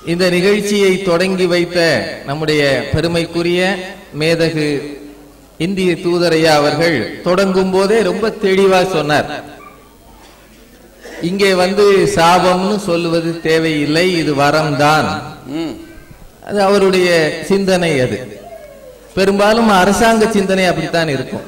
இந்த நிகழ்ச்சியை தொடங்கி வைத்த நம்முடைய பெருமைக்குரிய மேதகு இந்திய தூதரையா அவர்கள் தொடங்கும் போதே ரொம்ப தெளிவா சொன்னார் இங்கே வந்து சாபம்னு சொல்லுவது தேவையில்லை இது வரம்தான் ம் அது அவருடைய சிந்தனை அது பெரும்பாலும் அரசாங்க சிந்தனை அப்படித்தான் இருக்கும்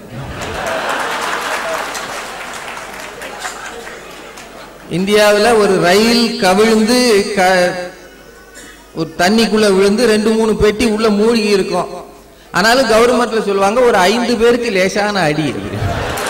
இந்தியாவில் ஒரு ரயில் கவிழ்ந்து க- ஒரு தண்ணிக்குள்ள விழுந்து ரெண்டு மூணு பெட்டி உள்ள மூழ்கி இருக்கும் ஆனாலும் கவர்மெண்ட்ல சொல்லுவாங்க ஒரு ஐந்து பேருக்கு லேசான அடி இருக்கு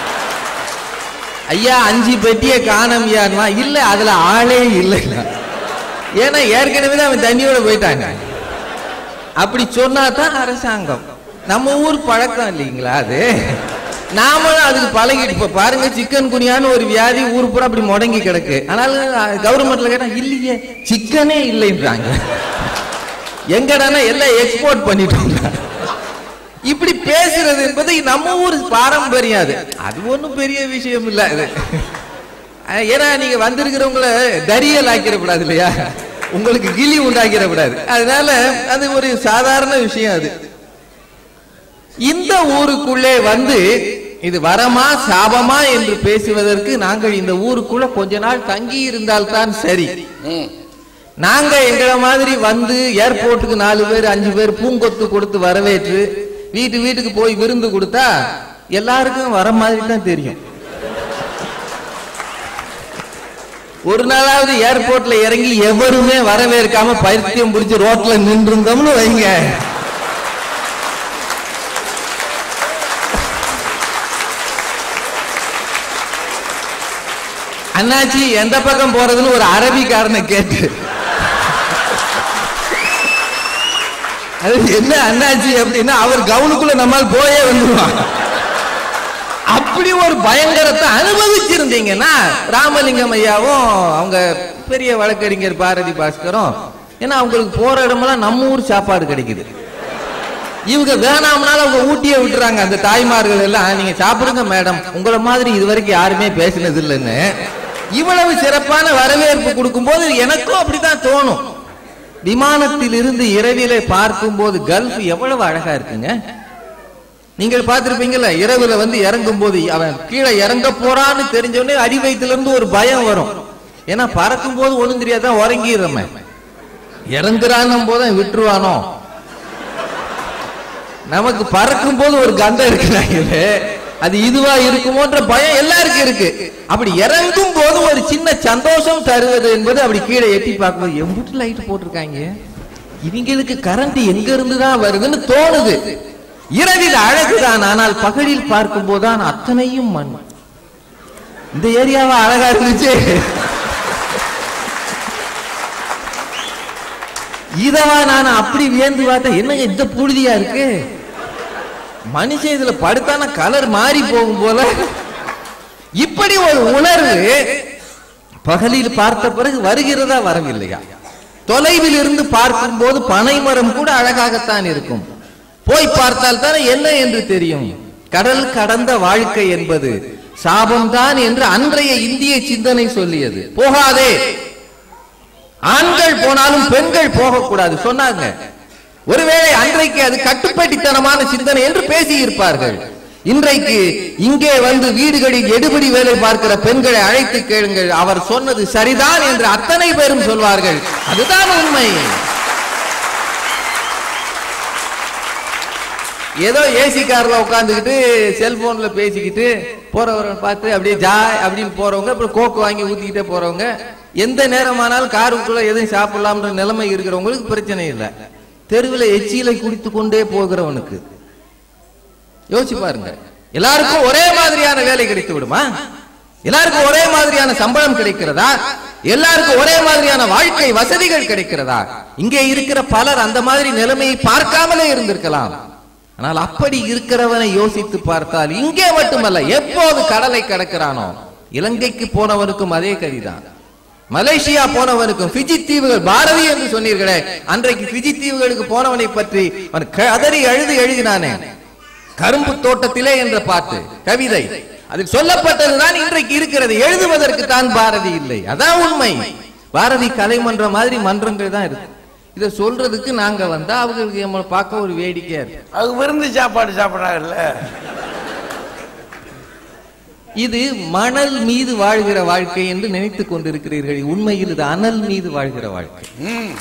ஐயா அஞ்சு பெட்டியை காணமியான்னா இல்ல அதுல ஆளே இல்லை ஏன்னா ஏற்கனவே தான் அவன் தண்ணியோட போயிட்டாங்க அப்படி சொன்னா தான் அரசாங்கம் நம்ம ஊர் பழக்கம் இல்லைங்களா அது நாமளும் அதுக்கு பழகிட்டு இப்ப பாருங்க சிக்கன் குனியான்னு ஒரு வியாதி ஊர் பூரா அப்படி முடங்கி கிடக்கு ஆனாலும் கவர்மெண்ட்ல கேட்டா இல்லையே சிக்கனே இல்லைன்றாங்க எங்கடானா எல்லாம் எக்ஸ்போர்ட் பண்ணிட்டோம் இப்படி பேசுறது என்பது நம்ம ஊர் பாரம்பரியம் அது அது ஒண்ணும் பெரிய விஷயம் இல்ல அது அஹ் ஏன்னா நீங்க வந்திருக்கிறவங்கள தரியல் ஆக்கிடக்கூடாது இல்லையா உங்களுக்கு கிளி உண்டாக்கிடக்கூடாது அதனால அது ஒரு சாதாரண விஷயம் அது இந்த ஊருக்குள்ளே வந்து இது வரமா சாபமா என்று பேசுவதற்கு நாங்கள் இந்த ஊருக்குள்ள கொஞ்ச நாள் தங்கி இருந்தால் தான் சரி ம் நாங்க எங்கள மாதிரி வந்து ஏர்போர்ட்டுக்கு நாலு பேர் அஞ்சு பேர் பூங்கொத்து கொடுத்து வரவேற்று வீட்டு வீட்டுக்கு போய் விருந்து கொடுத்தா எல்லாருக்கும் வர மாதிரி தான் தெரியும் ஒரு நாளாவது ஏர்போர்ட்ல இறங்கி எவருமே வரவேற்காம பைத்தியம் பிடிச்சு ரோட்ல நின்றுந்தோம்னு வைங்க அண்ணாச்சி எந்த பக்கம் போறதுன்னு ஒரு அரபிக்காரனை கேட்டு அது என்ன அண்ணாச்சி அப்படின்னா அவர் கவுனுக்குள்ள நம்மால் போயே வந்துருவான் அப்படி ஒரு பயங்கரத்தை அனுபவிச்சிருந்தீங்கன்னா ராமலிங்கம் ஐயாவும் அவங்க பெரிய வழக்கறிஞர் பாரதி பாஸ்கரும் ஏன்னா அவங்களுக்கு போற இடமெல்லாம் நம்ம ஊர் சாப்பாடு கிடைக்குது இவங்க வேணாம்னாலும் அவங்க ஊட்டியே விட்டுறாங்க அந்த தாய்மார்கள் எல்லாம் நீங்க சாப்பிடுங்க மேடம் உங்களை மாதிரி இது வரைக்கும் யாருமே பேசினது இல்லைன்னு இவ்வளவு சிறப்பான வரவேற்பு கொடுக்கும்போது எனக்கும் அப்படித்தான் தோணும் விமானத்தில் இருந்து இரவிலே பார்க்கும்போது கல்ஃப் எவ்வளவு அழகா இருக்குங்க நீங்கள் பார்த்திருப்பீங்கல்ல இரவுல வந்து இறங்கும் போது அவன் கீழே இறங்க போறான்னு தெரிஞ்ச உடனே அடி வயித்துல இருந்து ஒரு பயம் வரும் ஏன்னா பறக்கும் போது ஒண்ணும் தெரியாதான் உறங்கிடுறமே இறங்குறான்னும் போது அவன் விட்டுருவானோ நமக்கு பறக்கும் போது ஒரு கந்தம் இருக்கிறாங்களே அது இதுவா இருக்குமோன்ற பயம் எல்லாருக்கும் இருக்கு அப்படி இறங்கும் போது ஒரு சின்ன சந்தோஷம் தருவது என்பது அப்படி கீழே எட்டி பார்க்கும்போது எம்புட்டு லைட் போட்டிருக்காங்க இவங்களுக்கு கரண்ட் எங்க இருந்து தான் வருதுன்னு தோணுது இரவில் அழகுதான் ஆனால் பகலில் பார்க்கும் போதுதான் அத்தனையும் மண் இந்த ஏரியாவா அழகா இருந்துச்சு இதவா நான் அப்படி வியந்து பார்த்தேன் என்னங்க இந்த புழுதியா இருக்கு மனுஷன் இதுல படுத்தான கலர் மாறி போகும் போல இப்படி ஒரு உணர்வு பகலில் பார்த்த பிறகு வருகிறதா வரவில்லையா தொலைவில் இருந்து பார்க்கும் போது பனை மரம் கூட அழகாகத்தான் இருக்கும் போய் பார்த்தால் தானே என்ன என்று தெரியும் கடல் கடந்த வாழ்க்கை என்பது சாபம்தான் என்று அன்றைய இந்திய சிந்தனை சொல்லியது போகாதே ஆண்கள் போனாலும் பெண்கள் போகக்கூடாது சொன்னாங்க ஒருவேளை அன்றைக்கு அது கட்டுப்பட்டித்தனமான சிந்தனை என்று பேசி இருப்பார்கள் இன்றைக்கு இங்கே வந்து வீடுகளில் எடுபடி வேலை பார்க்கிற பெண்களை அழைத்து கேளுங்கள் அவர் சொன்னது சரிதான் என்று அத்தனை பேரும் சொல்வார்கள் அதுதான் உண்மை ஏதோ ஏசி கார்ல உட்காந்துக்கிட்டு செல்போன்ல பேசிக்கிட்டு போறவரை பார்த்து அப்படியே ஜாய் அப்படின்னு போறவங்க அப்புறம் கோக்கு வாங்கி ஊத்திக்கிட்டே போறவங்க எந்த நேரமானாலும் காருக்குள்ள எதுவும் சாப்பிடலாம்ன்ற நிலைமை இருக்கிறவங்களுக்கு பிரச்சனை இல்லை தெருவில் எச்சியிலை குடித்து கொண்டே போகிறவனுக்கு யோசிச்சு பாருங்க எல்லாருக்கும் ஒரே மாதிரியான வேலை கிடைத்து விடுமா எல்லாருக்கும் ஒரே மாதிரியான சம்பளம் கிடைக்கிறதா எல்லாருக்கும் ஒரே மாதிரியான வாழ்க்கை வசதிகள் கிடைக்கிறதா இங்கே இருக்கிற பலர் அந்த மாதிரி நிலைமையை பார்க்காமலே இருந்திருக்கலாம் ஆனால் அப்படி இருக்கிறவனை யோசித்து பார்த்தால் இங்கே மட்டுமல்ல எப்போது கடலை கடக்கிறானோ இலங்கைக்கு போனவனுக்கும் அதே கதிதான் மலேசியா போனவனுக்கும் பிஜி தீவுகள் பாரதி என்று சொன்னீர்களே அன்றைக்கு பிஜி தீவுகளுக்கு போனவனை பற்றி அவன் கதறி அழுது எழுதினானே கரும்பு தோட்டத்திலே என்ற பாட்டு கவிதை அதில் சொல்லப்பட்டதுதான் இன்றைக்கு இருக்கிறது எழுதுவதற்கு தான் பாரதி இல்லை அதான் உண்மை பாரதி கலைமன்றம் மாதிரி மன்றங்கள் தான் இருக்கு இதை சொல்றதுக்கு நாங்க வந்தா அவங்களுக்கு நம்மளை பார்க்க ஒரு வேடிக்கையா இருக்கு அது விருந்து சாப்பாடு சாப்பிட்றாங்கல்ல இது மணல் மீது வாழ்கிற வாழ்க்கை என்று நினைத்துக் கொண்டிருக்கிறீர்கள் உண்மையில் இது அனல் மீது வாழ்கிற வாழ்க்கை ம்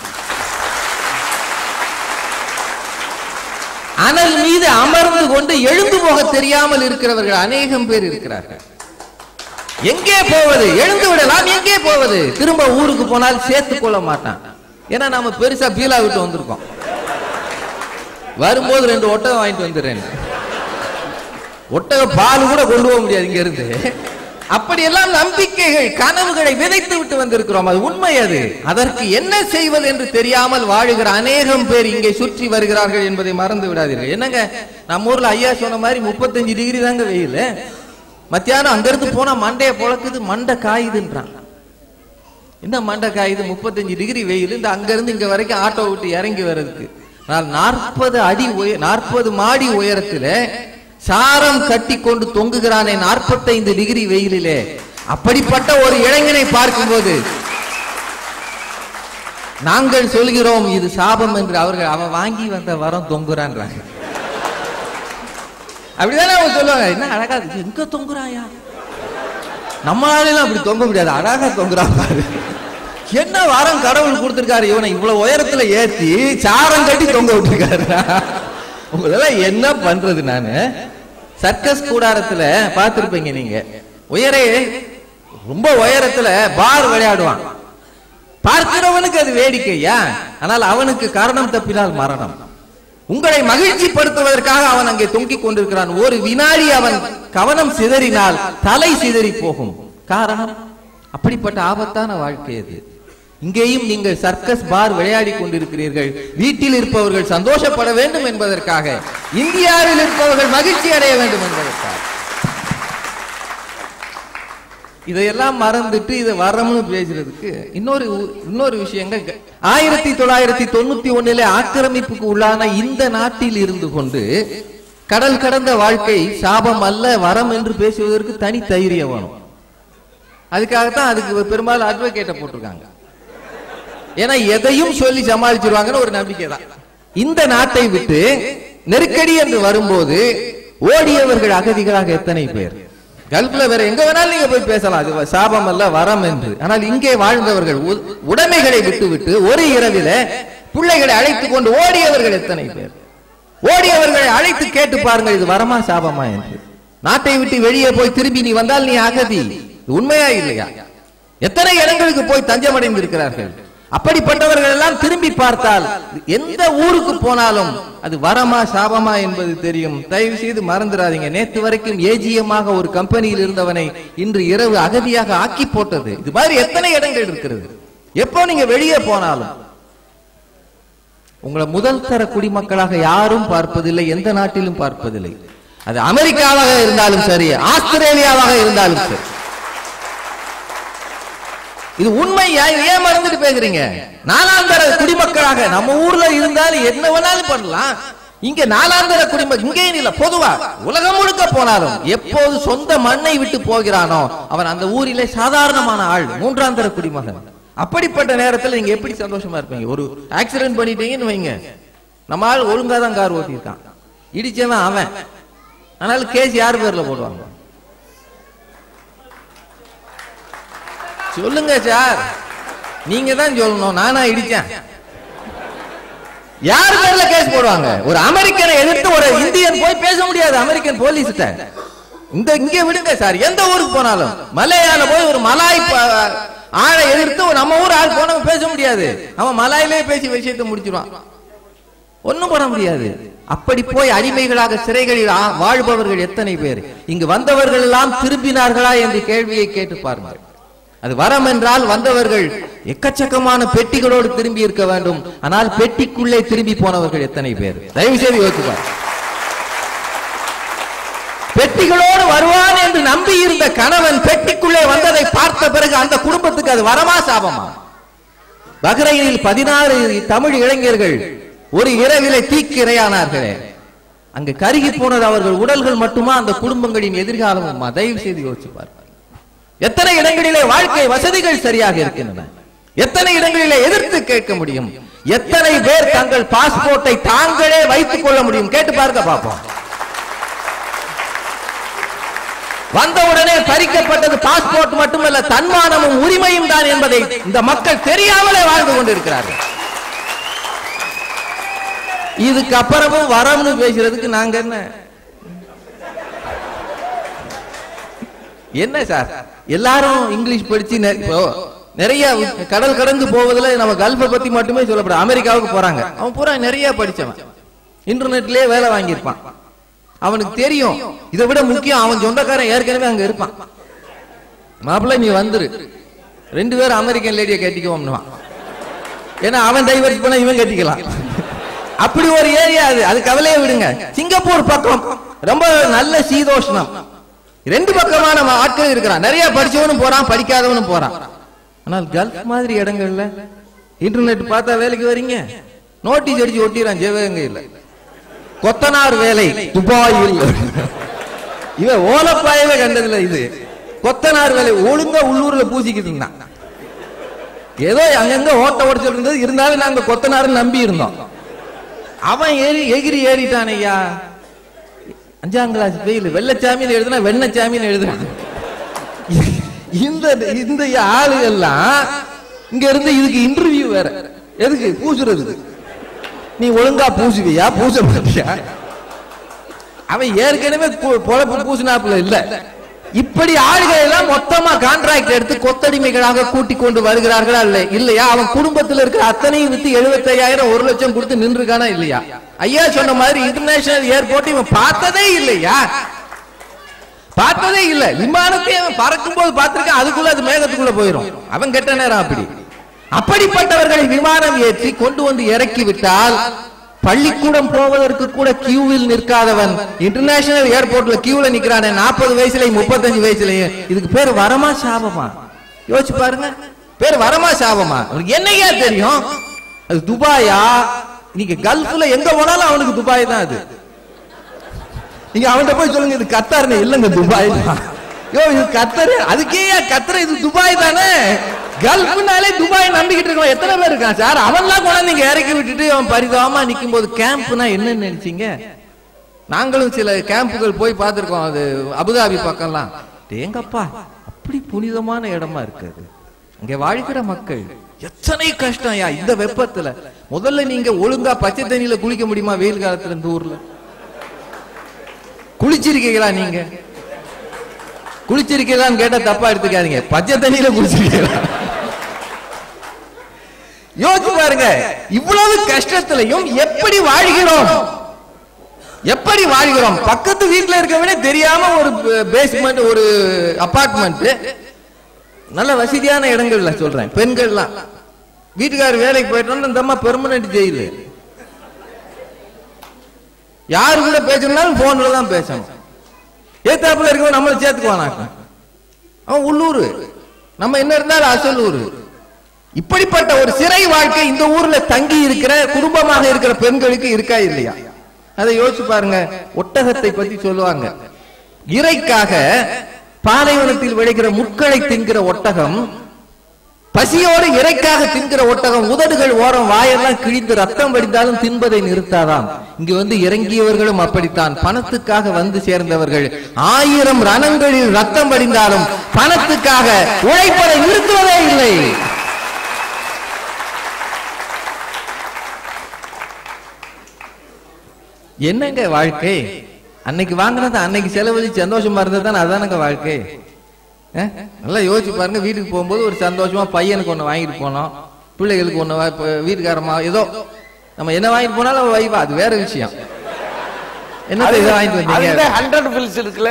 அனல் மீது அமர்ந்து கொண்டு எழுந்து போக தெரியாமல் இருக்கிறவர்கள் அநேகம் பேர் இருக்கிறார்கள் எங்கே போவது எழுந்து விடலாம் எங்கே போவது திரும்ப ஊருக்கு போனால் சேர்த்துக் கொள்ள மாட்டான் ஏன்னா நம்ம பெருசா பீலா விட்டு வந்திருக்கோம் வரும்போது ரெண்டு ஒட்டகம் வாங்கிட்டு வந்துடுறேன் ஒட்டக பால் கூட கொண்டு போக முடியாது இங்க இருந்து அப்படியெல்லாம் நம்பிக்கைகள் கனவுகளை விதைத்து விட்டு வந்திருக்கிறோம் அது உண்மை அது அதற்கு என்ன செய்வது என்று தெரியாமல் வாழுகிற அநேகம் பேர் இங்கே சுற்றி வருகிறார்கள் என்பதை மறந்து விடாதீர்கள் என்னங்க நம்ம ஊர்ல ஐயா சொன்ன மாதிரி முப்பத்தஞ்சு டிகிரி தாங்க வெயில் மத்தியானம் அங்கிருந்து போனா மண்டைய பொழக்குது மண்டை காயுதுன்றான் என்ன மண்டை காயுது முப்பத்தஞ்சு டிகிரி வெயில் இந்த அங்கிருந்து இங்க வரைக்கும் ஆட்டோ விட்டு இறங்கி வர்றதுக்கு நான் நாற்பது அடி உய நாற்பது மாடி உயரத்துல சாரம் கட்டி கொண்டு தொங்குகிறானே நாற்பத்தைந்து டிகிரி வெயிலிலே அப்படிப்பட்ட ஒரு இளைஞனை பார்க்கும்போது நாங்கள் சொல்கிறோம் இது சாபம் என்று அவர்கள் அவன் வாங்கி வந்த வரம் தொங்குறான்றாங்க அப்படிதானே அவங்க சொல்லுவாங்க என்ன அழகா இருக்கு எங்க தொங்குறாயா நம்மளால அப்படி தொங்க முடியாது அழகா தொங்குறா பாரு என்ன வரம் கடவுள் கொடுத்திருக்காரு இவனை இவ்வளவு உயரத்துல ஏத்தி சாரம் கட்டி தொங்க விட்டுருக்காரு உங்களெல்லாம் என்ன பண்றது நானு சர்க்கஸ் கூடாரத்துல பார்த்திருப்பீங்க நீங்க உயரே ரொம்ப உயரத்துல பார் விளையாடுவான் பார்க்கிறவனுக்கு அது வேடிக்கையா ஆனால் அவனுக்கு காரணம் தப்பினால் மரணம் உங்களை மகிழ்ச்சிப்படுத்துவதற்காக அவன் அங்கே தொங்கிக் கொண்டிருக்கிறான் ஒரு வினாடி அவன் கவனம் சிதறினால் தலை சிதறி போகும் காரணம் அப்படிப்பட்ட ஆபத்தான வாழ்க்கை அது இங்கேயும் நீங்கள் சர்க்கஸ் பார் விளையாடி கொண்டிருக்கிறீர்கள் வீட்டில் இருப்பவர்கள் சந்தோஷப்பட வேண்டும் என்பதற்காக இந்தியாவில் இருப்பவர்கள் மகிழ்ச்சி அடைய வேண்டும் என்பதற்காக இதையெல்லாம் மறந்துட்டு இதை வரம்னு பேசுறதுக்கு இன்னொரு உ- இன்னொரு விஷயங்கள் க- ஆயிரத்தி தொள்ளாயிரத்தி தொண்ணூத்தி ஒண்ணுல ஆக்கிரமிப்புக்கு உள்ளான இந்த நாட்டில் இருந்து கொண்டு கடல் கடந்த வாழ்க்கை சாபம் அல்ல வரம் என்று பேசுவதற்கு தனி தைரியம் வேணும் அதுக்காகத்தான் அதுக்கு பெரும்பாலும் அட்வொகேட்டை போட்டிருக்காங்க ஏன்னா எதையும் சொல்லி சமாளிச்சிருவாங்கன்னு ஒரு நம்பிக்கை தான் இந்த நாட்டை விட்டு நெருக்கடி என்று வரும்போது ஓடியவர்கள் அகதிகளாக எத்தனை பேர் கல்ஃப்ல வேற எங்க வேணாலும் நீங்க போய் பேசலாம் அது சாபம் அல்ல வரம் என்று ஆனால் இங்கே வாழ்ந்தவர்கள் உ- உடைமைகளை விட்டுவிட்டு ஒரு இரவில பிள்ளைகளை அழைத்துக் கொண்டு ஓடியவர்கள் எத்தனை பேர் ஓடியவர்களை அழைத்து கேட்டு பாருங்கள் இது வரமா சாபமா என்று நாட்டை விட்டு வெளியே போய் திரும்பி நீ வந்தால் நீ அகதி இது உண்மையா இல்லையா எத்தனை இடங்களுக்கு போய் தஞ்சமடைந்து இருக்கிறார்கள் அப்படிப்பட்டவர்கள் எல்லாம் திரும்பி பார்த்தால் எந்த ஊருக்கு போனாலும் அது வரமா சாபமா என்பது தெரியும் தயவு செய்து மறந்துடாதீங்க நேத்து வரைக்கும் ஏஜிஎமாக ஒரு கம்பெனியில் இருந்தவனை இன்று இரவு அகதியாக ஆக்கி போட்டது இது மாதிரி எத்தனை இடங்கள் இருக்கிறது எப்போ நீங்க வெளியே போனாலும் உங்களை முதல் தர குடிமக்களாக யாரும் பார்ப்பதில்லை எந்த நாட்டிலும் பார்ப்பதில்லை அது அமெரிக்காவாக இருந்தாலும் சரி ஆஸ்திரேலியாவாக இருந்தாலும் சரி இது உண்மை ஏன் ஏன் மறந்துட்டு பேசுறீங்க நாலாந்தர குடிமக்களாக நம்ம ஊர்ல இருந்தாலும் என்ன வேணாலும் பண்ணலாம் இங்க நாலாந்தர குடிமக் இங்கேயும் இல்ல பொதுவா உலகம் முழுக்க போனாலும் எப்போது சொந்த மண்ணை விட்டு போகிறானோ அவன் அந்த ஊரிலே சாதாரணமான ஆள் மூன்றாந்தர குடிமகன் அப்படிப்பட்ட நேரத்துல நீங்க எப்படி சந்தோஷமா இருப்பீங்க ஒரு ஆக்சிடென்ட் பண்ணிட்டீங்கன்னு வைங்க நம்ம ஆள் ஒழுங்கா தான் கார் ஓட்டியிருக்கான் இடிச்சவன் அவன் ஆனாலும் கேஸ் யார் பேர்ல போடுவாங்க சொல்லுங்க சார் நீங்க தான் சொல்லணும் நானா இடிச்சேன் யார் பேர்ல கேஸ் போடுவாங்க ஒரு அமெரிக்கனை எதிர்த்து ஒரு இந்தியன் போய் பேச முடியாது அமெரிக்கன் போலீஸ்கிட்ட இந்த இங்க விடுங்க சார் எந்த ஊருக்கு போனாலும் மலையால போய் ஒரு மலாய் ப- ஆளை எதிர்த்து ஒரு நம்ம ஊர் ஆள் போனவன் பேச முடியாது அவன் மலாயிலே பேசி விஷயத்தை முடிச்சிருவான் ஒண்ணும் பண்ண முடியாது அப்படி போய் அடிமைகளாக சிறைகளில் ஆ- வாழ்பவர்கள் எத்தனை பேர் இங்கு வந்தவர்கள் எல்லாம் திரும்பினார்களா என்று கேள்வியை கேட்டு பாருங்கள் அது வரம் என்றால் வந்தவர்கள் எக்கச்சக்கமான பெட்டிகளோடு திரும்பி இருக்க வேண்டும் ஆனால் பெட்டிக்குள்ளே திரும்பி போனவர்கள் எத்தனை பேர் தயவு செய்து யோசிப்பார் பெட்டிகளோடு வருவான் என்று நம்பி இருந்த கணவன் பெட்டிக்குள்ளே வந்ததை பார்த்த பிறகு அந்த குடும்பத்துக்கு அது வரமா சாபமா பஹ்ரைனில் பதினாறு தமிழ் இளைஞர்கள் ஒரு இரவிலே தீக்கு இரையானார்களே அங்கு கருகி போனது அவர்கள் உடல்கள் மட்டுமா அந்த குடும்பங்களின் எதிர்காலமுமா தயவு செய்து யோசிச்சு பாருங்கள் எத்தனை இடங்களிலே வாழ்க்கை வசதிகள் சரியாக இருக்கின்றன எத்தனை இடங்களிலே எதிர்த்து கேட்க முடியும் எத்தனை பேர் தங்கள் பாஸ்போர்ட்டை தாங்களே வைத்துக் கொள்ள முடியும் கேட்டு பாருங்க பாப்போம் வந்தவுடனே பறிக்கப்பட்டது பாஸ்போர்ட் மட்டுமல்ல தன்மானமும் உரிமையும் தான் என்பதை இந்த மக்கள் தெரியாமலே வாழ்ந்து கொண்டிருக்கிறார்கள் இதுக்கு அப்புறமும் வரம்னு பேசுறதுக்கு நாங்க என்ன என்ன சார் எல்லாரும் இங்கிலீஷ் படிச்சு நெ- இப்போ நிறைய கடல் கடந்து போவதுல நம்ம கல்ஃபை பத்தி மட்டுமே சொல்லப்படும் அமெரிக்காவுக்கு போறாங்க அவன் பூரா நிறைய படிச்சவன் இன்டர்நெட்லயே வேலை வாங்கியிருப்பான் அவனுக்கு தெரியும் இதை விட முக்கியம் அவன் சொந்தக்காரன் ஏற்கனவே அங்க இருப்பான் மாப்பிள்ளை நீ வந்துரு ரெண்டு பேரும் அமெரிக்கன் லேடியை கட்டிக்குவோம்னுவான் ஏன்னா அவன் டைவர்ஸ் பண்ண இவன் கட்டிக்கலாம் அப்படி ஒரு ஏரியா அது அது கவலையை விடுங்க சிங்கப்பூர் பக்கம் ரொம்ப நல்ல சீதோஷ்ணம் ரெண்டு பக்கமான ம- ஆட்கள் இருக்கிறான் நிறைய படிச்சவனும் போறான் படிக்காதவனும் போறான் ஆனால் கல்ஃப் மாதிரி இடங்கள்ல இன்டர்நெட் பார்த்தா வேலைக்கு வரீங்க நோட்டீஸ் அடிச்சு ஒட்டிடுறான் சிவகங்கையில் கொத்தனார் வேலை துபாயில் இவன் ஓலப்பாயவே கண்டதில்ல இது கொத்தனார் வேலை ஒழுங்கா உள்ளூர்ல பூசிக்கிட்டு இருந்தான் ஏதோ அங்கங்க ஓட்ட உடச்சல் இருந்தது இருந்தாலும் நாங்க கொத்தனார் நம்பி இருந்தோம் அவன் ஏறி எகிரி ஏறிட்டான் ஐயா அஞ்சாம் கிளாஸ் வெயில் வெள்ளச்சாமின்னு எழுதுனா வெண்ணச்சாமின்னு எழுதுறான் இந்த இந்த ஆளுகள்லாம் இங்க இருந்து இதுக்கு இன்டர்வியூ வேற எதுக்கு பூசுறதுக்கு நீ ஒழுங்கா பூசுவியா பூச மாட்டியா அவன் ஏற்கனவே கு- பொழப்பு பூசினாப்புல இல்ல இப்படி ஆளுகளை எல்லாம் மொத்தமா கான்ட்ராக்ட் எடுத்து கொத்தடிமைகளாக கூட்டிக் கொண்டு வருகிறார்களா இல்ல இல்லையா அவன் குடும்பத்துல இருக்கிற அத்தனையும் வித்து எழுபத்தையாயிரம் ஒரு லட்சம் கொடுத்து நின்றுக்கானா இல்லையா ஐயா சொன்ன மாதிரி இன்டர்நேஷனல் ஏர்போர்ட் இவன் பார்த்ததே இல்லையா பார்த்ததே இல்ல விமானத்தை அவன் பறக்கும் போது பார்த்திருக்கான் அதுக்குள்ள அது மேகத்துக்குள்ள போயிடும் அவன் கெட்ட நேரம் அப்படி அப்படிப்பட்டவர்களை விமானம் ஏற்றி கொண்டு வந்து இறக்கி விட்டால் பள்ளிக்கூடம் போவதற்கு கூட கியூவில் நிற்காதவன் இன்டர்நேஷனல் ஏர்போர்ட்ல கியூல நிக்கிறானே நாற்பது வயசுலயும் முப்பத்தஞ்சு வயசுலயும் இதுக்கு பேர் வரமா சாபமா யோசிச்சு பாருங்க பேர் வரமா சாபமா அவனுக்கு என்னையா தெரியும் அது துபாயா நீங்க கல்ஃப்ல எங்க போனாலும் அவனுக்கு துபாய் தான் அது நீங்க அவன்கிட்ட போய் சொல்லுங்க இது கத்தார்னு இல்லங்க துபாய் தான் யோ இது கத்தர் அதுக்கே ஏன் கத்தர் இது துபாய் தானே கல்ஃப்னாலே துபாய் நம்பிக்கிட்டு இருக்கோம் எத்தனை பேர் இருக்கான் சார் அவன்லாம் கொண்டாந்து நீங்க இறக்கி விட்டுட்டு அவன் பரிதாபமா நிக்கும் போது கேம்ப்னா என்னன்னு நினைச்சீங்க நாங்களும் சில கேம்புகள் போய் பார்த்திருக்கோம் அது அபுதாபி பக்கம்லாம் தேங்கப்பா அப்படி புனிதமான இடமா இருக்கு அது இங்க வாழ்கிற மக்கள் எத்தனை கஷ்டம் யா இந்த வெப்பத்துல முதல்ல நீங்க ஒழுங்கா பச்சை தண்ணியில குளிக்க முடியுமா வெயில் காலத்துல இந்த ஊர்ல குளிச்சிருக்கீங்களா நீங்க குளிச்சிருக்கீங்களான்னு கேட்டா தப்பா எடுத்துக்காதீங்க பச்சை தண்ணியில குளிச்சிருக்கீங்களா யோசிச்சு பாருங்க இவ்வளவு கஷ்டத்திலையும் எப்படி வாழ்கிறோம் எப்படி வாழ்கிறோம் பக்கத்து வீட்டுல இருக்கவனே தெரியாம ஒரு பேஸ்மெண்ட் ஒரு அபார்ட்மெண்ட் நல்ல வசதியான இடங்கள்ல சொல்றேன் பெண்கள்லாம் வீட்டுக்காரர் வேலைக்கு போயிட்டோம்னா இந்த அம்மா பெர்மனன்ட் ஜெயிலு யாரு கூட பேசணும்னாலும் போன்ல தான் பேசணும் ஏத்தாப்புல இருக்கவன் நம்மளை சேர்த்துக்குவானாக்க அவன் உள்ளூர் நம்ம என்ன இருந்தாலும் அசல் ஊரு இப்படிப்பட்ட ஒரு சிறை வாழ்க்கை இந்த ஊர்ல தங்கி இருக்கிற குடும்பமாக இருக்கிற பெண்களுக்கு இருக்கா இல்லையா அதை யோசிச்சு பாருங்க ஒட்டகத்தை பத்தி சொல்லுவாங்க இறைக்காக பாலைவனத்தில் விளைகிற முட்களை தின்கிற ஒட்டகம் பசியோடு இறைக்காக தின்கிற ஒட்டகம் உதடுகள் ஓரம் வாயெல்லாம் கிழிந்து ரத்தம் வடிந்தாலும் தின்பதை நிறுத்தாதாம் இங்கு வந்து இறங்கியவர்களும் அப்படித்தான் பணத்துக்காக வந்து சேர்ந்தவர்கள் ஆயிரம் ரணங்களில் ரத்தம் வடிந்தாலும் பணத்துக்காக உழைப்பதை நிறுத்துவதே இல்லை என்னங்க வாழ்க்கை அன்னைக்கு வாங்கினது அன்னைக்கு செலவழிச்சு சந்தோஷமா இருந்தது தானே அதானங்க வாழ்க்கை அஹ்? நல்லா யோசிச்சு பாருங்க வீட்டுக்கு போகும்போது ஒரு சந்தோஷமா பையனுக்கு ஒண்ணு வாங்கிட்டு போனோம் பிள்ளைகளுக்கு ஒண்ணு வா- இப்ப வீட்டுக்காரமா ஏதோ நம்ம என்ன வாங்கிட்டு போனாலும் அவ வைவா அது வேற விஷயம் என்ன இதை வாங்கிட்டு வந்தீங்க அதுல ஹண்ட்ரட் பில்ஸ் இருக்குல்ல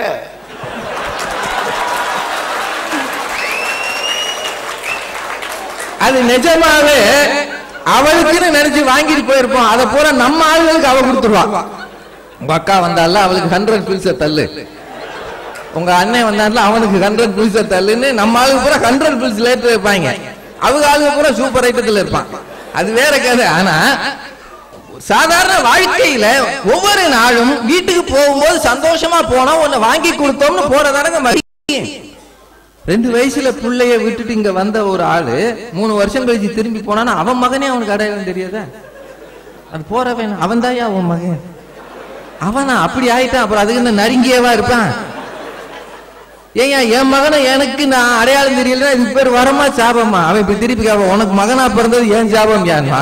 அது நிஜமாவே அவளுக்குன்னு நினைச்சு வாங்கிட்டு போயிருப்போம் அதை பூரா நம்ம ஆளுகளுக்கு அவ கொடுத்துருவான் உங்க அக்கா வந்தால அவளுக்கு ஹண்ட்ரட் பில்ஸ தள்ளு உங்க அண்ணன் வந்தால அவனுக்கு ஹண்ட்ரட் பில்ஸ தள்ளுன்னு நம்ம ஆளுக்கு பூரா ஹண்ட்ரட் பில்ஸ் லேட்டர் வைப்பாங்க அவங்க ஆளுங்க பூரா சூப்பர் ஐட்டத்துல இருப்பான் அது வேற கதை ஆனா சாதாரண வாழ்க்கையில ஒவ்வொரு நாளும் வீட்டுக்கு போகும்போது சந்தோஷமா போனோம் ஒன்னு வாங்கி கொடுத்தோம்னு போறதானங்க மகிழ்ச்சி ரெண்டு வயசுல புள்ளைய விட்டுட்டு இங்க வந்த ஒரு ஆளு மூணு வருஷம் கழிச்சு திரும்பி போனானா அவன் மகனே அவனுக்கு அடையாளம் தெரியாதா அது போறவன் அவன் தான் அவன் மகன் அவனா அப்படி ஆயிட்டான் அப்புறம் அதுக்கு என்ன நறுங்கியவா இருப்பான் ஏய்யா என் மகனை எனக்கு நான் அடையாளம் தெரியல இது பேர் வரமா சாபமா அவன் இப்ப திருப்பி கேட்பான் உனக்கு மகனா பிறந்தது ஏன் சாபம் யான்மா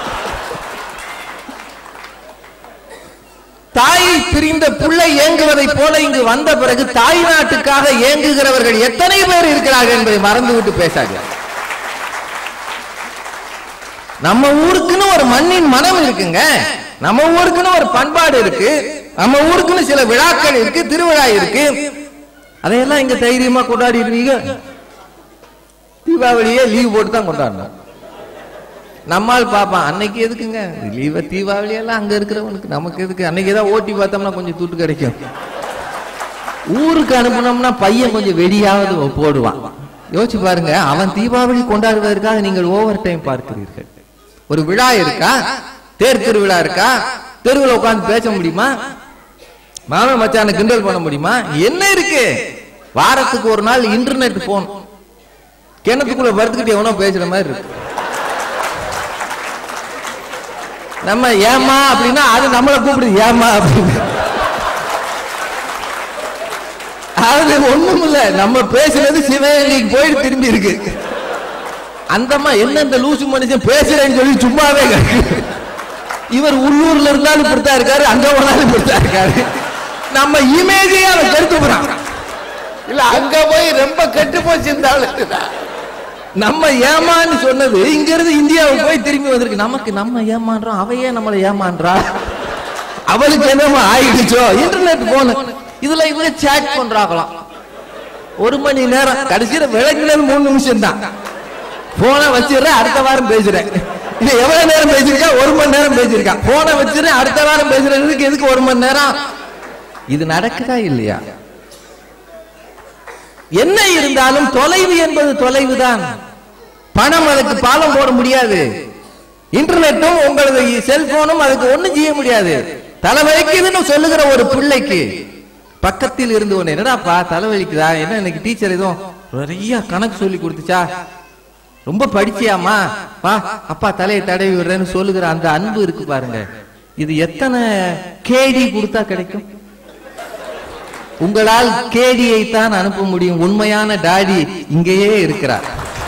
தாய் பிரிந்த புள்ளை ஏங்குவதை போல இங்கு வந்த பிறகு தாய் நாட்டுக்காக ஏங்குகிறவர்கள் எத்தனை பேர் இருக்கிறார்கள் என்பதை மறந்துவிட்டு பேசாது நம்ம ஊருக்குன்னு ஒரு மண்ணின் மனம் இருக்குங்க நம்ம ஊருக்குன்னு ஒரு பண்பாடு இருக்கு நம்ம ஊருக்குன்னு சில விழாக்கள் இருக்கு திருவிழா இருக்கு அதையெல்லாம் இங்க தைரியமா கொண்டாடி இருக்கீங்க தீபாவளியே லீவ் போட்டு தான் கொண்டாடணும் நம்மால் பாப்பான் அன்னைக்கு எதுக்குங்க லீவ தீபாவளி எல்லாம் அங்க இருக்கிறவனுக்கு நமக்கு எதுக்கு அன்னைக்கு ஏதாவது ஓட்டி பார்த்தோம்னா கொஞ்சம் துட்டு கிடைக்கும் ஊருக்கு அனுப்புனோம்னா பையன் கொஞ்சம் வெடியாவது போடுவான் யோசிச்சு பாருங்க அவன் தீபாவளி கொண்டாடுவதற்காக நீங்கள் ஓவர் டைம் பார்க்கிறீர்கள் ஒரு விழா இருக்கா தேர் திருவிழா இருக்கா தெருவில் உட்கார்ந்து பேச முடியுமா மாமன் மச்சான கிண்டல் பண்ண முடியுமா என்ன இருக்கு வாரத்துக்கு ஒரு நாள் இன்டர்நெட் போன் கிணத்துக்குள்ள படுத்துக்கிட்டு எவனோ பேசுற மாதிரி இருக்கு நம்ம ஏமா அப்படின்னா அது நம்மளை கூப்பிடுது ஏமா அப்படின்னு அது ஒண்ணும் இல்ல நம்ம பேசுறது சிவகங்கைக்கு போயிட்டு திரும்பி இருக்கு அந்தம்மா என்ன இந்த லூசு மனுஷன் பேசுறேன்னு சொல்லி சும்மாவே கிடக்கு இவர் உள்ளூர்ல இருந்தாலும் இப்படித்தான் இருக்காரு அங்க போனாலும் இப்படித்தான் இருக்காரு நம்ம இமேஜையே அவன் கெடுத்து போறான் இல்ல அங்க போய் ரொம்ப கெட்டு போச்சு இந்த ஆளு நம்ம ஏமான்னு சொன்னது இங்க இருந்து இந்தியாவுக்கு போய் திரும்பி வந்திருக்கு நமக்கு நம்ம ஏமான்றோம் அவையே நம்மளை ஏமான்றா அவளுக்கு என்னமோ ஆயிடுச்சோ இன்டர்நெட் போன இதுல இவங்க சேட் பண்றாங்களாம் ஒரு மணி நேரம் கடைசியில விளக்குனது மூணு நிமிஷம் தான் போனை வச்சிடுறேன் அடுத்த வாரம் பேசுறேன் இது எவ்வளவு நேரம் பேசிருக்கா ஒரு மணி நேரம் பேசிருக்கா போனை வச்சிடுறேன் அடுத்த வாரம் பேசுறதுக்கு எதுக்கு ஒரு மணி நேரம் இது நடக்குதா இல்லையா என்ன இருந்தாலும் தொலைவு என்பது தொலைவு தான் பணம் அதுக்கு பாலம் போட முடியாது இன்டர்நெட்டும் உங்களது செல்போனும் அதுக்கு ஒண்ணும் செய்ய முடியாது தலைவலிக்குதுன்னு சொல்லுகிற ஒரு பிள்ளைக்கு பக்கத்தில் இருந்து ஒண்ணு என்னடாப்பா தலைவலிக்குதா என்ன இன்னைக்கு டீச்சர் எதுவும் நிறைய கணக்கு சொல்லி கொடுத்துச்சா ரொம்ப படிச்சியாமா வா அப்பா தலையை தடவி விடுறேன்னு சொல்லுகிற அந்த அன்பு இருக்கு பாருங்க இது எத்தனை கேடி கொடுத்தா கிடைக்கும் உங்களால் கேடியை தான் அனுப்ப முடியும் உண்மையான டாடி இங்கேயே இருக்கிறார்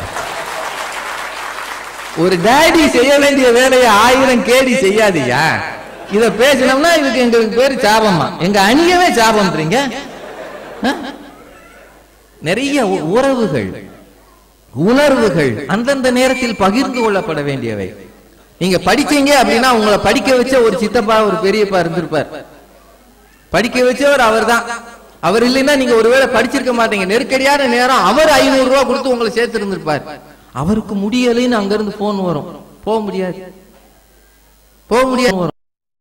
ஒரு டாடி செய்ய வேண்டிய வேலையை ஆயிரம் கேடி செய்யாதியா இத பேசினோம்னா இதுக்கு எங்களுக்கு பேரு சாபமா எங்க அணியவே சாபம்ன்றீங்க ஆ? நிறைய உ- உறவுகள் உணர்வுகள் அந்தந்த நேரத்தில் பகிர்ந்து கொள்ளப்பட வேண்டியவை நீங்க படிச்சீங்க அப்படின்னா உங்களை படிக்க வச்ச ஒரு சித்தப்பா ஒரு பெரியப்பா இருந்திருப்பார் படிக்க வச்சவர் அவர்தான் அவர் இல்லைன்னா நீங்க ஒருவேளை படிச்சிருக்க மாட்டீங்க நெருக்கடியான நேரம் அவர் ஐநூறு ரூபாய் கொடுத்து உங்களை சேர்த்து இருந்திருப்பார் அவருக்கு முடியலைன்னு அங்க இருந்து போன் வரும் போக முடியாது போக முடியாது வரும்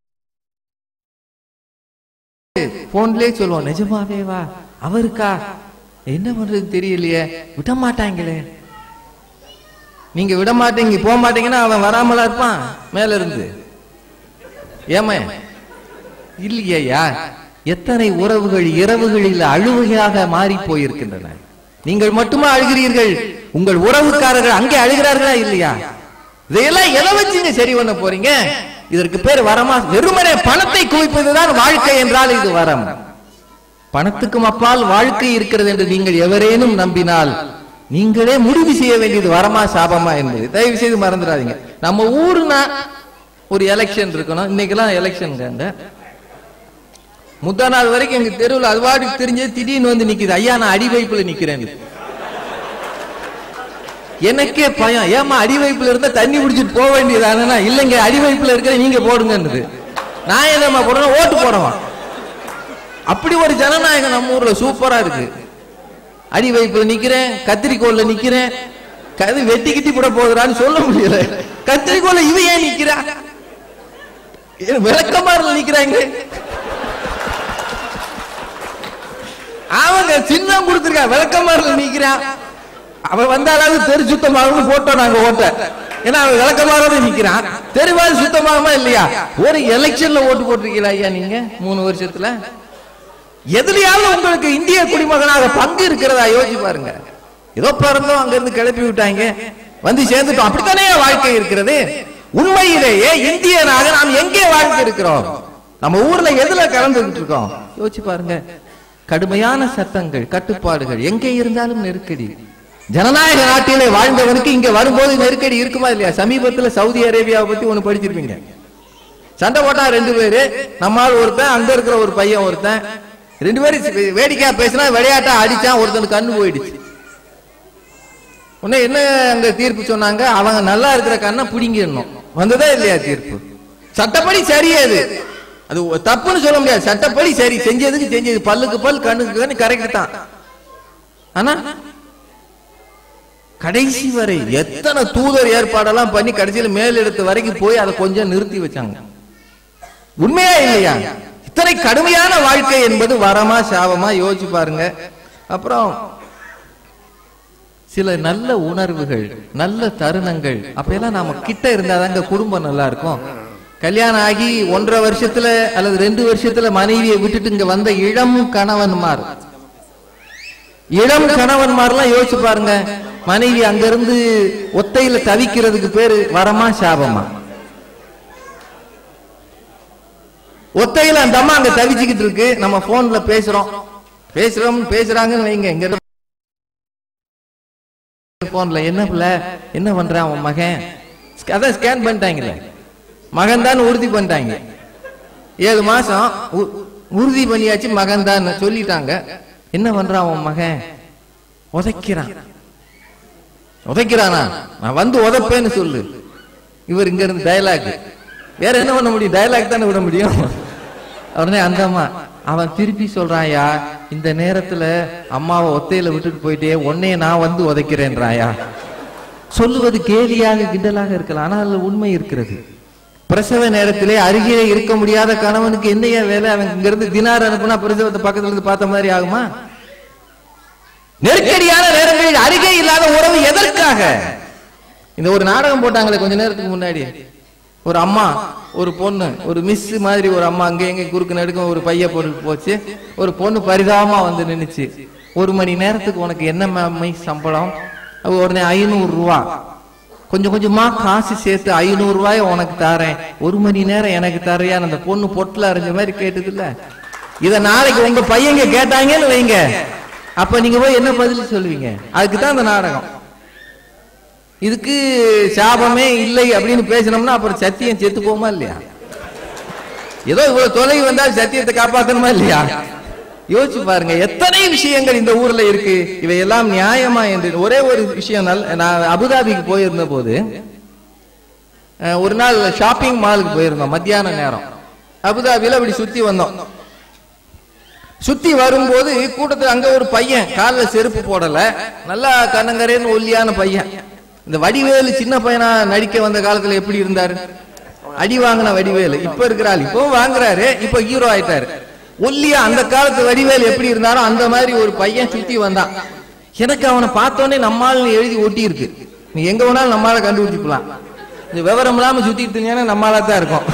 போன்லயே சொல்லுவோம் நிஜமாவே வா அவருக்கா என்ன பண்றது தெரியலையே விட மாட்டாங்களே நீங்க விட மாட்டீங்க போக மாட்டீங்கன்னா அவன் வராமலா இருப்பான் மேல இருந்து ஏமா இல்லையா எத்தனை உறவுகள் இரவுகளில் அழுகையாக மாறி போயிருக்கின்றன நீங்கள் மட்டுமா அழுகிறீர்கள் உங்கள் உறவுக்காரர்கள் அங்கே அழுகிறார்களா இல்லையா இதையெல்லாம் எதை வச்சுங்க சரி பண்ண போறீங்க இதற்கு பேர் வரமா வெறுமனே பணத்தை குவிப்பதுதான் வாழ்க்கை என்றால் இது வரம் பணத்துக்கும் அப்பால் வாழ்க்கை இருக்கிறது என்று நீங்கள் எவரேனும் நம்பினால் நீங்களே முடிவு செய்ய வேண்டியது வரமா சாபமா என்பது தயவு செய்து மறந்துடாதீங்க நம்ம ஊருனா ஒரு எலெக்ஷன் இருக்கணும் இன்னைக்கெல்லாம் எலெக்ஷன் முந்தா நாள் வரைக்கும் எங்க தெருவில் அதுவாடி தெரிஞ்சு திடீர்னு வந்து நிக்குது ஐயா நான் அடி வைப்புல நிக்கிறேன் எனக்கே பயம் ஏமா அடி வைப்புல இருந்தா தண்ணி குடிச்சிட்டு போக வேண்டியதானா இல்லைங்க அடி வைப்புல இருக்கிற நீங்க போடுங்கன்னுது நான் என்னம்மா போடுறேன் ஓட்டு போடவா அப்படி ஒரு ஜனநாயகம் நம்ம ஊர்ல சூப்பரா இருக்கு அடி வைப்புல நிக்கிறேன் கத்திரிக்கோல்ல நிக்கிறேன் கது வெட்டி கிட்டி போட போகுறான்னு சொல்ல முடியல கத்திரிக்கோல்ல இவ ஏன் நிக்கிறா விளக்கமாறுல நிக்கிறாங்க அவங்க சின்னம் கொடுத்துருக்கா விளக்கமாறுல நிக்கிறான் அவன் வந்தாலாவது தெரு சுத்தமாகும் போட்டோ நாங்க ஓட்ட ஏன்னா அவன் விளக்கமாரோட நிக்கிறான் தெருவாது சுத்தமாகுமா இல்லையா ஒரு எலெக்ஷன்ல ஓட்டு போட்டிருக்கீங்களா ஐயா நீங்க மூணு வருஷத்துல எதுலயாவது உங்களுக்கு இந்திய குடிமகனாக பங்கு இருக்கிறதா யோசிச்சு பாருங்க ஏதோ பிறந்தோம் அங்க இருந்து கிளப்பி விட்டாங்க வந்து சேர்ந்துட்டோம் அப்படித்தானே வாழ்க்கை இருக்கிறது உண்மையிலேயே இந்தியனாக நாம் எங்கே வாழ்க்கை இருக்கிறோம் நம்ம ஊர்ல எதுல கலந்துகிட்டு இருக்கோம் யோசிச்சு பாருங்க கடுமையான சட்டங்கள் கட்டுப்பாடுகள் எங்கே இருந்தாலும் நெருக்கடி ஜனநாயக நாட்டிலே வாழ்ந்தவனுக்கு இங்க வரும்போது நெருக்கடி இருக்குமா இல்லையா சமீபத்துல சவுதி அரேபியாவை பத்தி ஒண்ணு படிச்சிருப்பீங்க சண்டை போட்டா ரெண்டு பேரு நம்மால் ஒருத்தன் அங்க இருக்கிற ஒரு பையன் ஒருத்தன் ரெண்டு பேரும் வேடிக்கையா பேசினா விளையாட்டா அடிச்சான் ஒருத்தனுக்கு கண்ணு போயிடுச்சு உடனே என்ன அங்க தீர்ப்பு சொன்னாங்க அவங்க நல்லா இருக்கிற கண்ணை பிடிங்கிடணும் வந்ததா இல்லையா தீர்ப்பு சட்டப்படி சரியே அது அது ஒ- தப்புன்னு சொல்ல முடியாது சட்டப்படி சரி செஞ்சதுக்கு செஞ்சது பல்லுக்கு பல் கண்ணுக்கு கண்ணு கரெக்ட் தான் ஆனா கடைசி வரை எத்தனை தூதர் ஏற்பாடெல்லாம் பண்ணி கடைசியில மேலிடத்து வரைக்கும் போய் அதை கொஞ்சம் நிறுத்தி வச்சாங்க உண்மையா இல்லையா இத்தனை கடுமையான வாழ்க்கை என்பது வரமா சாபமா யோசிச்சு பாருங்க அப்புறம் சில நல்ல உணர்வுகள் நல்ல தருணங்கள் அப்பெல்லாம் நாம கிட்ட இருந்தாதாங்க குடும்பம் நல்லா இருக்கும் கல்யாணம் ஆகி ஒன்றரை வருஷத்துல அல்லது ரெண்டு வருஷத்துல மனைவியை விட்டுட்டு இங்க வந்த இளம் கணவன்மார் இளம் கணவன்மார்லாம் யோசிச்சு பாருங்க மனைவி அங்கிருந்து ஒத்தையில தவிக்கிறதுக்கு பேரு வரமா சாபமா ஒத்தையில அந்த அம்மா அங்க தவிச்சுக்கிட்டு இருக்கு நம்ம போன்ல பேசுறோம் பேசுறோம் பேசுறாங்கன்னு வைங்க இங்க இருந்து போன்ல என்ன பிள்ளை என்ன பண்றான் அவன் மகன் அதான் ஸ்கேன் பண்ணிட்டாங்கல்ல மகன் தான் உறுதி பண்ணிட்டாங்க ஏழு மாசம் உ- உறுதி பண்ணியாச்சு மகன் தான் சொல்லிட்டாங்க என்ன பண்றான் அவன் மகன் உதைக்கிறான் உதைக்கிறானா நான் வந்து உதைப்பேன்னு சொல்லு இவர் இங்க இருந்து டயலாக் வேற என்ன பண்ண முடியும் டயலாக் தானே விட முடியும் உடனே அந்த அம்மா அவன் திருப்பி சொல்றான்யா இந்த நேரத்துல அம்மாவை ஒத்தையில விட்டுட்டு போயிட்டே உன்னைய நான் வந்து உதைக்கிறேன்றாயா சொல்லுவது கேலியாக கிண்டலாக இருக்கலாம் ஆனால் அதுல உண்மை இருக்கிறது பிரசவ நேரத்திலே அருகே இருக்க முடியாத கணவனுக்கு என்னையா வேலை அவன் இங்க இருந்து தினார் அனுப்புனா பிரசவத்தை பக்கத்துல இருந்து பார்த்த மாதிரி ஆகுமா நெருக்கடியான நேரங்களில் அருகே இல்லாத உறவு எதற்காக இந்த ஒரு நாடகம் போட்டாங்களே கொஞ்ச நேரத்துக்கு முன்னாடி ஒரு அம்மா ஒரு பொண்ணு ஒரு மிஸ் மாதிரி ஒரு அம்மா அங்க எங்க குறுக்கு நடுக்க ஒரு பைய போட்டு போச்சு ஒரு பொண்ணு பரிதாபமா வந்து நின்னுச்சு ஒரு மணி நேரத்துக்கு உனக்கு என்ன மேமை சம்பளம் அவ உடனே ஐநூறு ரூபா கொஞ்சம் கொஞ்சமா காசு சேர்த்து ஐநூறு ரூபாய உனக்கு தரேன் ஒரு மணி நேரம் எனக்கு தரையான்னு அந்த பொண்ணு பொட்டுல அரைஞ்ச மாதிரி கேட்டது இல்ல இத நாளைக்கு உங்க பையங்க கேட்டாங்கன்னு வைங்க அப்ப நீங்க போய் என்ன பதில் சொல்லுவீங்க அதுக்கு தான் அந்த நாடகம் இதுக்கு சாபமே இல்லை அப்படின்னு பேசினோம்னா அப்புறம் சத்தியம் செத்து போமா இல்லையா ஏதோ இவ்வளவு தொலைவு வந்தால் சத்தியத்தை காப்பாத்தணுமா இல்லையா யோசிச்சு பாருங்க எத்தனை விஷயங்கள் இந்த ஊர்ல இருக்கு இவையெல்லாம் நியாயமா என்று ஒரே ஒரு விஷயம் நல்ல நான் அபுதாபிக்கு போயிருந்த போது அஹ், ஒரு நாள் ஷாப்பிங் மாலுக்கு போயிருந்தோம் மத்தியான நேரம் அபுதாபியில அப்படி சுத்தி வந்தோம் சுத்தி வரும்போது கூட்டத்துல அங்க ஒரு பையன் கால்ல செருப்பு போடல நல்லா கண்ணங்கரேன்னு ஒல்லியான பையன் இந்த வடிவேலு சின்ன பையனா நடிக்க வந்த காலத்துல எப்படி இருந்தாரு அடி வாங்கின வடிவேலு இப்ப இருக்கிற ஆள் இப்பவும் வாங்குறாரு இப்ப ஹீரோ ஆயிட்டாரு ஒல்லியா அந்த காலத்து வடிவேலு எப்படி இருந்தாரோ அந்த மாதிரி ஒரு பையன் சுத்தி வந்தான் எனக்கு அவனை பார்த்தோன்னே நம்மால் எழுதி ஒட்டி இருக்கு நீ எங்க வேணாலும் நம்மால கண்டுபிடிச்சுக்கலாம் இந்த விவரம் இல்லாம சுத்திட்டு இருந்தீங்கன்னா நம்மாலா தான் இருக்கும்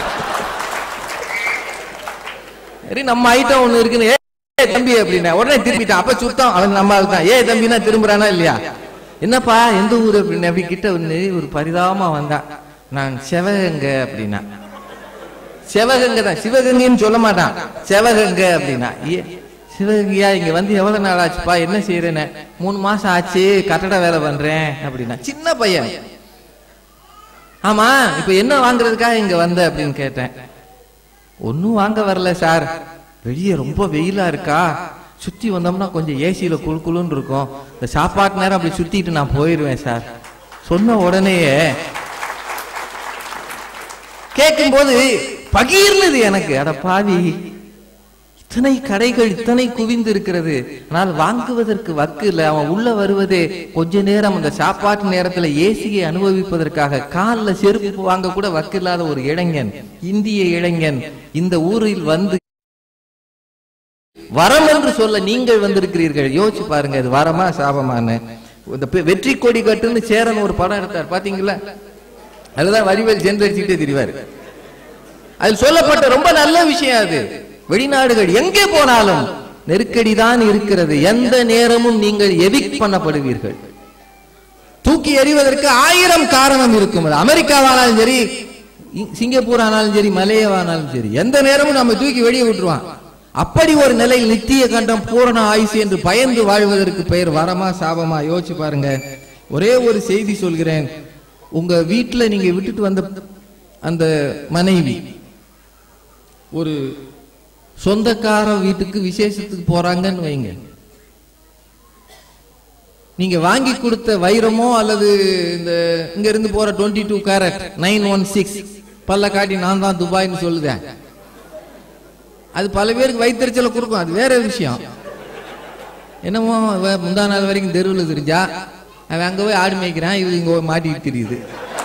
சரி நம்ம ஐட்டம் ஒண்ணு இருக்குன்னு ஏ தம்பி அப்படின்னா உடனே திரும்பிட்டான் அப்ப சுத்தம் அவன் நம்ம ஆள் தான் ஏ தம்பினா திரும்புறானா இல்லையா என்னப்பா எந்த ஊர் அப்படின்னு அப்படி கிட்ட வந்து ஒரு பரிதாபமா வந்தான் நான் செவகங்க அப்படின்னா செவகங்க தான் சிவகங்கைன்னு சொல்ல மாட்டான் செவகங்க அப்படின்னா ஏ சிவகங்கையா இங்க வந்து எவ்வளவு நாள் ஆச்சுப்பா என்ன செய்யறேன்னு மூணு மாசம் ஆச்சு கட்டட வேலை பண்றேன் அப்படின்னா சின்ன பையன் ஆமா இப்ப என்ன வாங்குறதுக்காக இங்க வந்த அப்படின்னு கேட்டேன் ஒன்னும் வாங்க வரல சார் வெளியே ரொம்ப வெயிலா இருக்கா சுத்தி வந்தோம்னா கொஞ்சம் ஏசியில குளு குளுன்னு இருக்கும் இந்த சாப்பாட்டு நேரம் அப்படி சுத்திட்டு நான் போயிருவேன் சார் சொன்ன உடனேயே கேட்கும்போது பகீர்னது எனக்கு அட பாவி இத்தனை கடைகள் இத்தனை குவிந்து இருக்கிறது ஆனால் வாங்குவதற்கு வக்கு இல்ல அவன் உள்ள வருவதே கொஞ்ச நேரம் அந்த சாப்பாட்டு நேரத்துல ஏசியை அனுபவிப்பதற்காக கால்ல செருப்பு வாங்க கூட வக்கு இல்லாத ஒரு இளைஞன் இந்திய இளைஞன் இந்த ஊரில் வந்து வரம் என்று சொல்ல நீங்கள் வந்திருக்கிறீர்கள் யோசிச்சு பாருங்க இது வரமா சாபமான்னு இந்த பெ- வெற்றி கொடி கட்டுன்னு சேரன் ஒரு படம் எடுத்தார் பாத்தீங்களா அதுதான் வடிவேல் ஜென்ரேச்சிட்டே தெரிவாரு அதில் சொல்லப்பட்ட ரொம்ப நல்ல விஷயம் அது வெளிநாடுகள் எங்கே போனாலும் நெருக்கடி தான் இருக்கிறது எந்த நேரமும் நீங்கள் எவிக் பண்ணப்படுவீர்கள் தூக்கி எறிவதற்கு ஆயிரம் காரணம் இருக்கும் அது அமெரிக்காவானாலும் சரி இ- சிங்கப்பூர் ஆனாலும் சரி மலேயாவானாலும் சரி எந்த நேரமும் நம்ம தூக்கி வெளியே விட்டுருவான் அப்படி ஒரு நிலையில் நித்திய கண்டம் பூரண ஆயுசு என்று பயந்து வாழ்வதற்கு பெயர் வரமா சாபமா யோசிச்சு பாருங்க ஒரே ஒரு செய்தி சொல்கிறேன் உங்க வீட்டுல நீங்க விட்டுட்டு வந்த அந்த மனைவி ஒரு சொந்தக்கார வீட்டுக்கு விசேஷத்துக்கு போறாங்கன்னு வைங்க நீங்க வாங்கி கொடுத்த வைரமோ அல்லது இந்த இங்க இருந்து போற 22 two carat nine one six பல்ல காட்டி நான் தான் துபாய்னு சொல்லுதேன் அது பல பேருக்கு வயிற்றுச்சல கொடுக்கும் அது வேற விஷயம் என்னமோ அவ முந்தா நாள் வரைக்கும் தெருவில் தெரிஞ்சா அவன் அங்க போய் ஆடு மேய்க்கிறான் இது இங்க போய் மாட்டிட்டு தெரியுது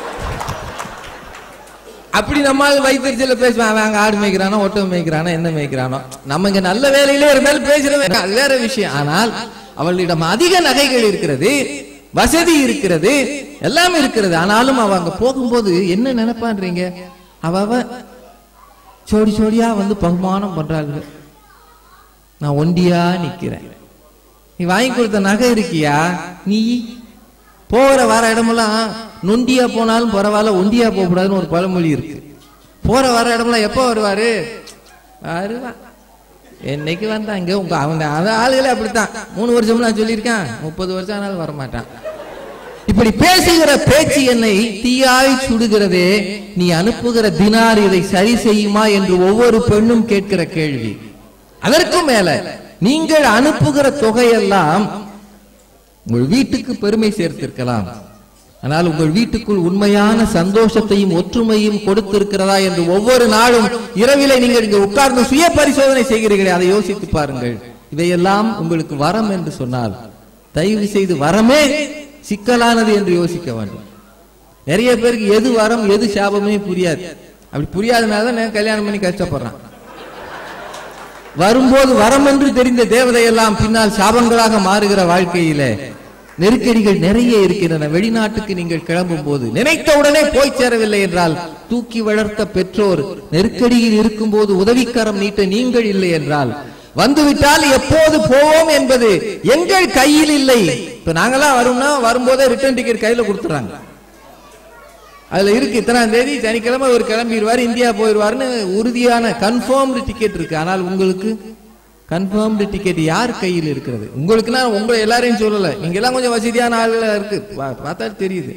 அப்படி நம்மால் வயிற்றுச்சல பேசுவான் அவன் அங்க ஆடு மேய்க்கிறானோ ஒட்டம் மேய்க்கிறானோ என்ன மேய்க்கிறானோ நம்ம இங்க நல்ல வேலையிலே இருந்தாலும் பேசுறவன் அது வேற விஷயம் ஆனால் அவளிடம் அதிக நகைகள் இருக்கிறது வசதி இருக்கிறது எல்லாம் இருக்கிறது ஆனாலும் அவ அங்க போகும்போது என்ன நினைப்பான்றீங்க அவ அவ சோடி சோடியா வந்து பகுமானம் பண்றாங்க நான் ஒண்டியா நிக்கிறேன் நீ வாங்கி கொடுத்த நகை இருக்கியா நீ போகிற வர இடமெல்லாம் நொண்டியா போனாலும் பரவாயில்ல ஒண்டியா போக கூடாதுன்னு ஒரு பழமொழி இருக்கு போற வர இடமெல்லாம் எப்போ வருவாரு வருவான் என்னைக்கு வந்தாங்க உங்க அவங்க அந்த ஆளுகளே அப்படித்தான் மூணு வருஷம் நான் சொல்லியிருக்கேன் முப்பது வருஷம் ஆனாலும் வரமாட்டான் இப்படி பேசுகிற பேச்சு என்னை தீயாய் சுடுகிறதே நீ அனுப்புகிற தினார் இதை சரி செய்யுமா என்று ஒவ்வொரு பெண்ணும் கேட்கிற கேள்வி அதற்கும் மேல நீங்கள் அனுப்புகிற தொகையெல்லாம் உங்கள் வீட்டுக்கு பெருமை சேர்த்திருக்கலாம் ஆனால் உங்கள் வீட்டுக்குள் உண்மையான சந்தோஷத்தையும் ஒற்றுமையும் கொடுத்திருக்கிறதா என்று ஒவ்வொரு நாளும் இரவிலே நீங்கள் இங்க உட்கார்ந்து சுய பரிசோதனை செய்கிறீர்களே அதை யோசித்து பாருங்கள் இவையெல்லாம் உங்களுக்கு வரம் என்று சொன்னால் தயவு செய்து வரமே சிக்கலானது என்று யோசிக்க வேண்டும் நிறைய பேருக்கு எது வரம் எது சாபமே புரியாது அப்படி புரியாதனால தான் நான் கல்யாணம் பண்ணி கஷ்டப்படுறான் வரும்போது வரம் என்று தெரிந்த தேவதையெல்லாம் பின்னால் சாபங்களாக மாறுகிற வாழ்க்கையிலே நெருக்கடிகள் நிறைய இருக்கின்றன வெளிநாட்டுக்கு நீங்கள் கிளம்பும் போது நினைத்த உடனே போய் சேரவில்லை என்றால் தூக்கி வளர்த்த பெற்றோர் நெருக்கடியில் இருக்கும் போது உதவிக்கரம் நீட்ட நீங்கள் இல்லை என்றால் வந்துவிட்டால் எப்போது போவோம் என்பது எங்கள் கையில் இல்லை இப்ப நாங்கெல்லாம் வரும்னா வரும்போதே ரிட்டர்ன் டிக்கெட் கையில கொடுத்துறாங்க அதுல இருக்கு இத்தனாம் தேதி சனிக்கிழமை ஒரு கிளம்பிடுவார் இந்தியா போயிடுவார்னு உறுதியான கன்ஃபார்ம்டு டிக்கெட் இருக்கு ஆனால் உங்களுக்கு கன்ஃபார்ம்டு டிக்கெட் யார் கையில் இருக்கிறது உங்களுக்குன்னா உங்களை எல்லாரையும் சொல்லல நீங்க எல்லாம் கொஞ்சம் வசதியான ஆளுகளா இருக்கு பா- பார்த்தா தெரியுது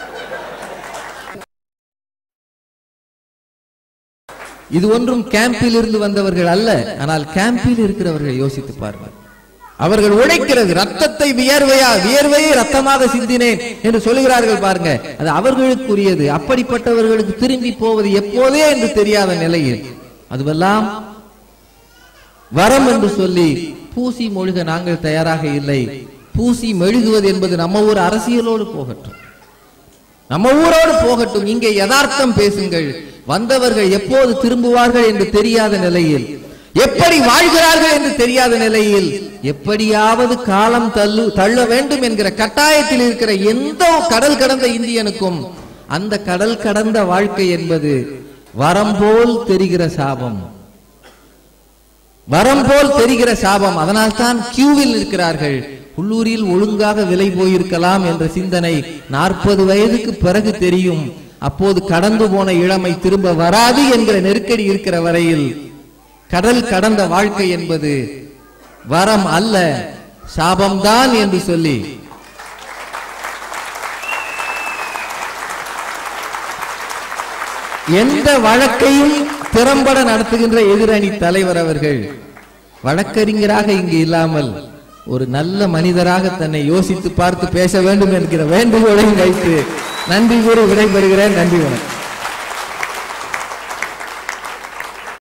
இது ஒன்றும் கேம்பில் இருந்து வந்தவர்கள் அல்ல ஆனால் கேம்பில் இருக்கிறவர்கள் யோசித்து பாருங்கள் அவர்கள் உழைக்கிறது ரத்தத்தை வியர்வையா வியர்வையை ரத்தமாக சிந்தினேன் என்று சொல்லுகிறார்கள் பாருங்க அது அவர்களுக்குரியது அப்படிப்பட்டவர்களுக்கு திரும்பி போவது எப்போதே என்று தெரியாத நிலையில் அதுவெல்லாம் வரம் என்று சொல்லி பூசி மொழிக நாங்கள் தயாராக இல்லை பூசி மெழுகுவது என்பது நம்ம ஊர் அரசியலோடு போகட்டும் நம்ம ஊரோடு போகட்டும் இங்கே யதார்த்தம் பேசுங்கள் வந்தவர்கள் எப்போது திரும்புவார்கள் என்று தெரியாத நிலையில் எப்படி வாழ்கிறார்கள் என்று தெரியாத நிலையில் எப்படியாவது காலம் தள்ளு தள்ள வேண்டும் என்கிற கட்டாயத்தில் இருக்கிற எந்த கடல் கடந்த இந்தியனுக்கும் அந்த கடல் கடந்த வாழ்க்கை என்பது வரம் போல் தெரிகிற சாபம் வரம் போல் தெரிகிற சாபம் அதனால் தான் கியூவில் இருக்கிறார்கள் உள்ளூரில் ஒழுங்காக விலை போயிருக்கலாம் என்ற சிந்தனை நாற்பது வயதுக்கு பிறகு தெரியும் அப்போது கடந்து போன இளமை திரும்ப வராது என்கிற நெருக்கடி இருக்கிற வரையில் கடல் கடந்த வாழ்க்கை என்பது வரம் அல்ல சாபம்தான் என்று சொல்லி எந்த வழக்கையும் திறம்பட நடத்துகின்ற எதிரணி தலைவர் அவர்கள் வழக்கறிஞராக இங்கு இல்லாமல் ஒரு நல்ல மனிதராக தன்னை யோசித்து பார்த்து பேச வேண்டும் என்கிற வேண்டுகோளையும் வைத்து நன்றி கூறி விடைபெறுகிறேன் நன்றி வணக்கம்